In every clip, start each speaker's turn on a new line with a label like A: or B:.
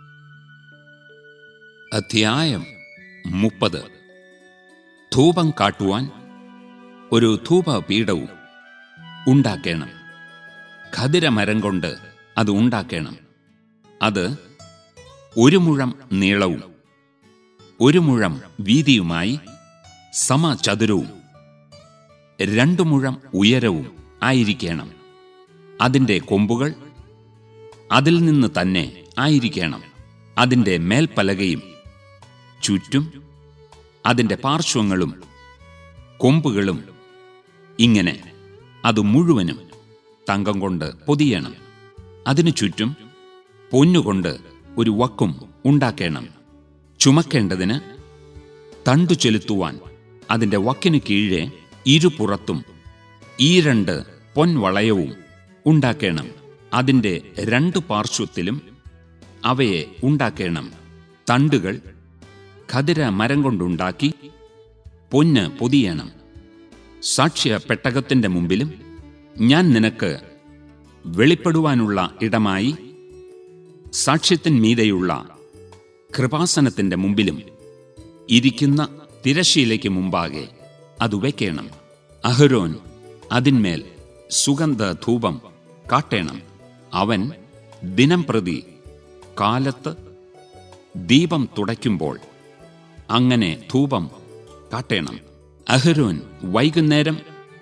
A: അധ്യായം മുപ്പത് ധൂപം കാട്ടുവാൻ ഒരു ധൂപപീഠവും ഉണ്ടാക്കേണം ഖദിരമരം കൊണ്ട് അത് ഉണ്ടാക്കേണം അത് ഒരു മുഴം നീളവും ഒരു മുഴം വീതിയുമായി സമചതുരവും രണ്ടു മുഴം ഉയരവും ആയിരിക്കണം അതിൻ്റെ കൊമ്പുകൾ അതിൽ നിന്ന് തന്നെ ആയിരിക്കണം അതിൻ്റെ മേൽപ്പലകയും ചുറ്റും അതിൻ്റെ പാർശ്വങ്ങളും കൊമ്പുകളും ഇങ്ങനെ അത് മുഴുവനും തങ്കം കൊണ്ട് പൊതിയണം അതിനു ചുറ്റും പൊന്നുകൊണ്ട് ഒരു വക്കും ഉണ്ടാക്കേണം ചുമക്കേണ്ടതിന് തണ്ടു ചെലുത്തുവാൻ അതിൻ്റെ വക്കിനു കീഴെ ഇരുപുറത്തും ഈ രണ്ട് പൊൻവളയവും ഉണ്ടാക്കേണം അതിൻ്റെ രണ്ട് പാർശ്വത്തിലും അവയെ ഉണ്ടാക്കേണം തണ്ടുകൾ ഖദിര മരം കൊണ്ടുണ്ടാക്കി പൊന്ന് പൊതിയണം സാക്ഷ്യ പെട്ടകത്തിന്റെ മുമ്പിലും ഞാൻ നിനക്ക് വെളിപ്പെടുവാനുള്ള ഇടമായി സാക്ഷ്യത്തിന്മീതെയുള്ള കൃപാസനത്തിന്റെ മുമ്പിലും ഇരിക്കുന്ന തിരശീലയ്ക്ക് മുമ്പാകെ അത് വയ്ക്കണം അഹരോൻ അതിന്മേൽ സുഗന്ധ ധൂപം കാട്ടേണം അവൻ ദിനം പ്രതി കാലത്ത് ദീപം തുടയ്ക്കുമ്പോൾ അങ്ങനെ ധൂപം കാട്ടേണം അഹരോൻ വൈകുന്നേരം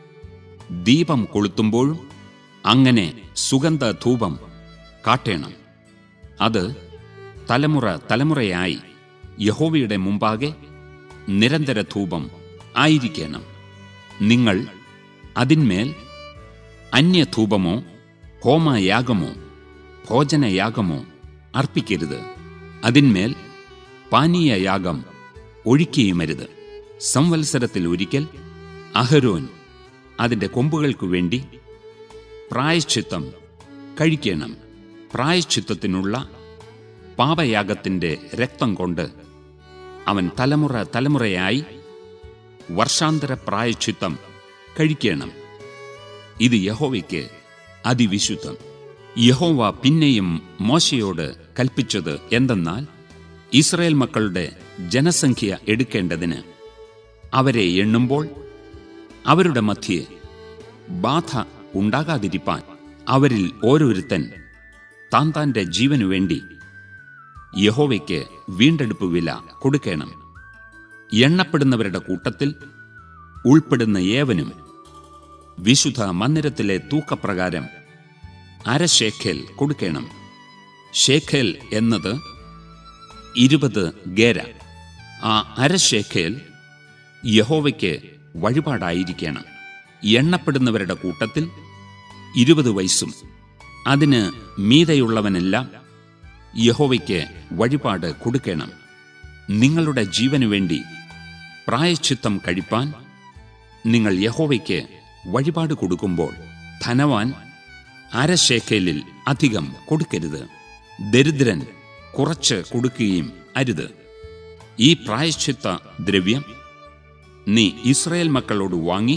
A: ദീപം കൊളുത്തുമ്പോഴും അങ്ങനെ സുഗന്ധ ധൂപം കാട്ടേണം അത് തലമുറ തലമുറയായി യഹോവയുടെ മുമ്പാകെ നിരന്തര ധൂപം ആയിരിക്കണം നിങ്ങൾ അതിന്മേൽ അന്യധൂപമോ ഹോമയാഗമോ ഭോജനയാഗമോ അർപ്പിക്കരുത് അതിന്മേൽ പാനീയയാഗം ഒഴിക്കുകയുമരുത് സംവത്സരത്തിൽ ഒരിക്കൽ അഹരോൻ അതിൻ്റെ കൊമ്പുകൾക്കു വേണ്ടി പ്രായശ്ചിത്തം കഴിക്കണം പ്രായശ്ചിത്തത്തിനുള്ള പാപയാഗത്തിൻ്റെ രക്തം കൊണ്ട് അവൻ തലമുറ തലമുറയായി വർഷാന്തര പ്രായശ്ചിത്തം കഴിക്കണം ഇത് യഹോവയ്ക്ക് അതിവിശുദ്ധം യഹോവ പിന്നെയും മോശയോട് കൽപ്പിച്ചത് എന്തെന്നാൽ ഇസ്രായേൽ മക്കളുടെ ജനസംഖ്യ എടുക്കേണ്ടതിന് അവരെ എണ്ണുമ്പോൾ അവരുടെ മധ്യേ ബാധ ഉണ്ടാകാതിരിപ്പാൻ അവരിൽ ഓരോരുത്തൻ താൻ താന്റെ ജീവനു വേണ്ടി യഹോവയ്ക്ക് വീണ്ടെടുപ്പ് വില കൊടുക്കണം എണ്ണപ്പെടുന്നവരുടെ കൂട്ടത്തിൽ ഉൾപ്പെടുന്ന ഏവനും വിശുദ്ധ മന്ദിരത്തിലെ തൂക്കപ്രകാരം അര ഷേഖേൽ കൊടുക്കണം ഷേഖേൽ എന്നത് ഇരുപത് ഗേര ആ അര ഷേഖേൽ യഹോവയ്ക്ക് വഴിപാടായിരിക്കണം എണ്ണപ്പെടുന്നവരുടെ കൂട്ടത്തിൽ ഇരുപത് വയസ്സും അതിന് മീതയുള്ളവനെല്ലാം യഹോവയ്ക്ക് വഴിപാട് കൊടുക്കണം നിങ്ങളുടെ ജീവനു വേണ്ടി പ്രായച്ചിത്തം കഴിപ്പാൻ നിങ്ങൾ യഹോവയ്ക്ക് വഴിപാട് കൊടുക്കുമ്പോൾ ധനവാൻ അരശേഖലിൽ അധികം കൊടുക്കരുത് ദരിദ്രൻ കുറച്ച് കൊടുക്കുകയും അരുത് ഈ പ്രായശ്ചിത്ത ദ്രവ്യം നീ ഇസ്രായേൽ മക്കളോട് വാങ്ങി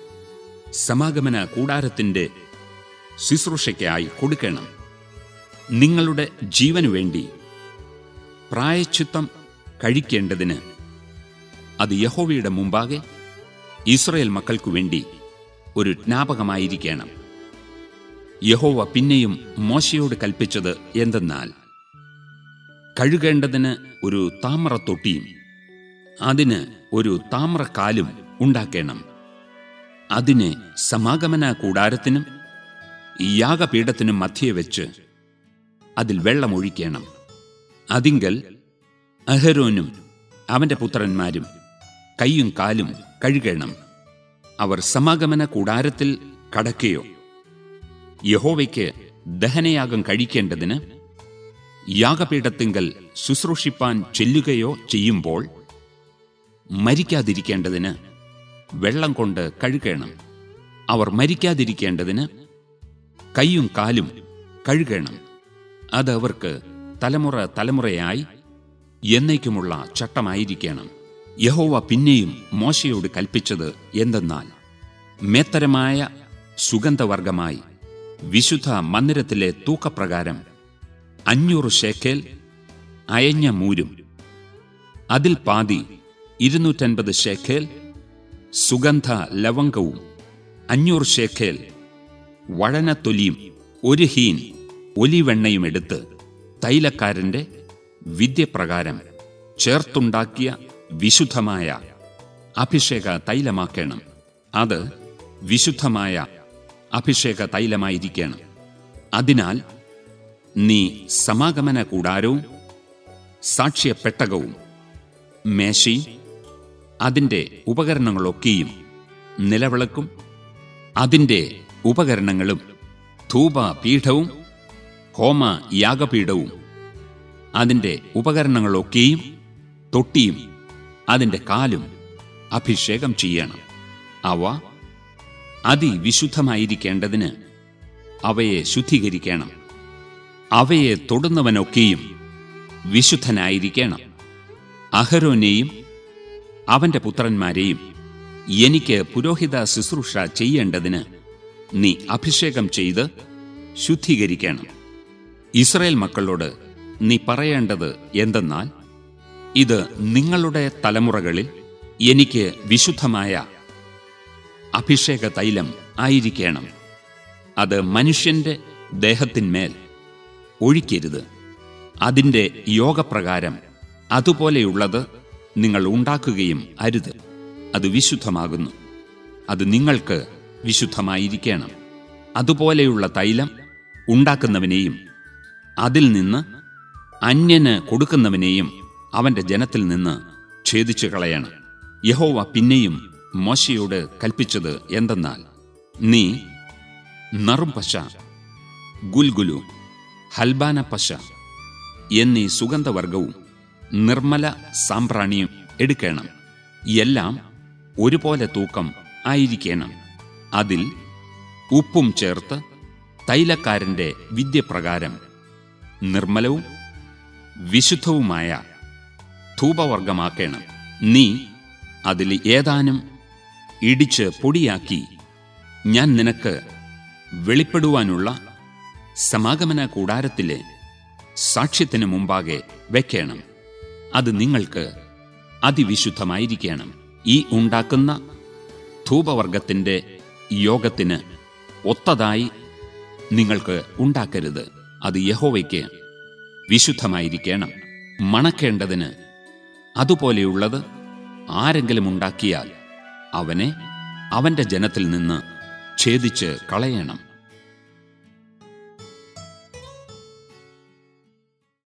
A: സമാഗമന കൂടാരത്തിന്റെ ശുശ്രൂഷയ്ക്കായി കൊടുക്കണം നിങ്ങളുടെ ജീവനു വേണ്ടി പ്രായച്ചിത്തം കഴിക്കേണ്ടതിന് അത് യഹോവയുടെ മുമ്പാകെ ഇസ്രയേൽ മക്കൾക്കു വേണ്ടി ഒരു ജ്ഞാപകമായിരിക്കണം യഹോവ പിന്നെയും മോശയോട് കൽപ്പിച്ചത് എന്തെന്നാൽ കഴുകേണ്ടതിന് ഒരു താമ്രത്തൊട്ടിയും അതിന് ഒരു താമ്രക്കാലും ഉണ്ടാക്കേണം അതിനെ സമാഗമന കൂടാരത്തിനും യാഗപീഠത്തിനും മധ്യേ വെച്ച് അതിൽ വെള്ളമൊഴിക്കണം അതിങ്കൽ അഹരോനും അവന്റെ പുത്രന്മാരും കൈയും കാലും കഴുകണം അവർ സമാഗമന കൂടാരത്തിൽ കടക്കുകയോ യഹോവയ്ക്ക് ദഹനയാഗം കഴിക്കേണ്ടതിന് യാഗപീഠത്തിങ്കൽ ശുശ്രൂഷിപ്പാൻ ചെല്ലുകയോ ചെയ്യുമ്പോൾ മരിക്കാതിരിക്കേണ്ടതിന് വെള്ളം കൊണ്ട് കഴുകണം അവർ മരിക്കാതിരിക്കേണ്ടതിന് കൈയും കാലും കഴുകണം അത് അവർക്ക് തലമുറ തലമുറയായി എന്നേക്കുമുള്ള ചട്ടമായിരിക്കണം യഹോവ പിന്നെയും മോശയോട് കൽപ്പിച്ചത് എന്തെന്നാൽ മേത്തരമായ സുഗന്ധവർഗമായി വിശുദ്ധ മന്ദിരത്തിലെ തൂക്കപ്രകാരം അഞ്ഞൂറ് ഷേക്കേൽ അയഞ്ഞ മൂരും അതിൽ പാതി ഇരുന്നൂറ്റൻപത് ഷേഖേൽ സുഗന്ധ ലവംഗവും അഞ്ഞൂറ് ഷേഖേൽ വഴനത്തൊലിയും ഒരു ഹീൻ ഒലിവെണ്ണയും എടുത്ത് തൈലക്കാരന്റെ വിദ്യപ്രകാരം ചേർത്തുണ്ടാക്കിയ വിശുദ്ധമായ അഭിഷേക തൈലമാക്കണം അത് വിശുദ്ധമായ അഭിഷേക തൈലമായിരിക്കണം അതിനാൽ നീ സമാഗമന കൂടാരവും സാക്ഷ്യപ്പെട്ടകവും മേശയും അതിൻ്റെ ഉപകരണങ്ങളൊക്കെയും നിലവിളക്കും അതിൻ്റെ ഉപകരണങ്ങളും ധൂപപീഠവും ഹോമ യാഗപീഠവും അതിൻ്റെ ഉപകരണങ്ങളൊക്കെയും തൊട്ടിയും അതിൻ്റെ കാലും അഭിഷേകം ചെയ്യണം അവ അതിവിശുദ്ധമായിരിക്കേണ്ടതിന് അവയെ ശുദ്ധീകരിക്കണം അവയെ തൊടുന്നവനൊക്കെയും വിശുദ്ധനായിരിക്കണം അഹരോനെയും അവന്റെ പുത്രന്മാരെയും എനിക്ക് പുരോഹിത ശുശ്രൂഷ ചെയ്യേണ്ടതിന് നീ അഭിഷേകം ചെയ്ത് ശുദ്ധീകരിക്കണം ഇസ്രായേൽ മക്കളോട് നീ പറയേണ്ടത് എന്തെന്നാൽ ഇത് നിങ്ങളുടെ തലമുറകളിൽ എനിക്ക് വിശുദ്ധമായ അഭിഷേക തൈലം ആയിരിക്കണം അത് മനുഷ്യന്റെ ദേഹത്തിന്മേൽ ഒഴിക്കരുത് അതിൻ്റെ യോഗപ്രകാരം അതുപോലെയുള്ളത് നിങ്ങൾ ഉണ്ടാക്കുകയും അരുത് അത് വിശുദ്ധമാകുന്നു അത് നിങ്ങൾക്ക് വിശുദ്ധമായിരിക്കണം അതുപോലെയുള്ള തൈലം ഉണ്ടാക്കുന്നവനെയും അതിൽ നിന്ന് അന്യന് കൊടുക്കുന്നവനെയും അവന്റെ ജനത്തിൽ നിന്ന് ഛേദിച്ചു കളയണം യഹോവ പിന്നെയും മോശയോട് കൽപ്പിച്ചത് എന്തെന്നാൽ നീ നറും പശ ഗുൽഗുലു ഹൽബാന പശ എന്നീ സുഗന്ധവർഗവും നിർമ്മല സാമ്പ്രാണിയും എടുക്കണം എല്ലാം ഒരുപോലെ തൂക്കം ആയിരിക്കണം അതിൽ ഉപ്പും ചേർത്ത് തൈലക്കാരന്റെ വിദ്യപ്രകാരം നിർമ്മലവും വിശുദ്ധവുമായ ധൂപവർഗമാക്കണം നീ അതിൽ ഏതാനും ഇടിച്ച് പൊടിയാക്കി ഞാൻ നിനക്ക് വെളിപ്പെടുവാനുള്ള സമാഗമന കൂടാരത്തിലെ സാക്ഷ്യത്തിന് മുമ്പാകെ വെക്കണം അത് നിങ്ങൾക്ക് അതിവിശുദ്ധമായിരിക്കണം ഈ ഉണ്ടാക്കുന്ന ധൂപവർഗത്തിന്റെ യോഗത്തിന് ഒത്തതായി നിങ്ങൾക്ക് ഉണ്ടാക്കരുത് അത് യഹോവയ്ക്ക് വിശുദ്ധമായിരിക്കണം മണക്കേണ്ടതിന് അതുപോലെയുള്ളത് ആരെങ്കിലും ഉണ്ടാക്കിയാൽ അവനെ അവന്റെ ജനത്തിൽ നിന്ന് ഛേദിച്ച് കളയണം